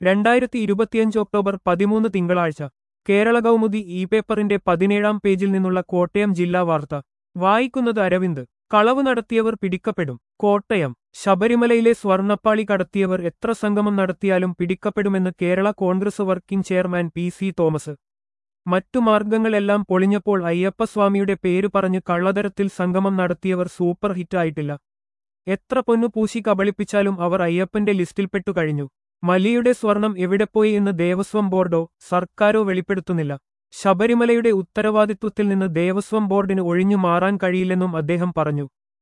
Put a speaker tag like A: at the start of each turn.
A: രണ്ടായിരത്തി ഇരുപത്തിയഞ്ച് ഒക്ടോബർ പതിമൂന്ന് തിങ്കളാഴ്ച കേരള കൗമുദി ഇ പേപ്പറിന്റെ പതിനേഴാം പേജിൽ നിന്നുള്ള കോട്ടയം ജില്ലാ വാർത്ത വായിക്കുന്നത് അരവിന്ദ് കളവ് നടത്തിയവർ പിടിക്കപ്പെടും കോട്ടയം ശബരിമലയിലെ സ്വർണ്ണപ്പാളി കടത്തിയവർ എത്ര സംഗമം നടത്തിയാലും പിടിക്കപ്പെടുമെന്ന് Kerala Congress working chairman P C Thomas മറ്റു മാർഗങ്ങളെല്ലാം പൊളിഞ്ഞപ്പോൾ അയ്യപ്പസ്വാമിയുടെ പേര് പറഞ്ഞ് കള്ളതരത്തിൽ സംഗമം നടത്തിയവർ സൂപ്പർ ഹിറ്റായിട്ടില്ല എത്ര പൊന്നു പൂശി കബളിപ്പിച്ചാലും അവർ അയ്യപ്പന്റെ ലിസ്റ്റിൽപ്പെട്ടു കഴിഞ്ഞു മലിയുടെ സ്വർണം എവിടെപ്പോയി എന്ന് ദേവസ്വം ബോർഡോ സർക്കാരോ വെളിപ്പെടുത്തുന്നില്ല ശബരിമലയുടെ ഉത്തരവാദിത്വത്തിൽ നിന്ന് ദേവസ്വം ബോർഡിന് ഒഴിഞ്ഞു മാറാൻ കഴിയില്ലെന്നും അദ്ദേഹം പറഞ്ഞു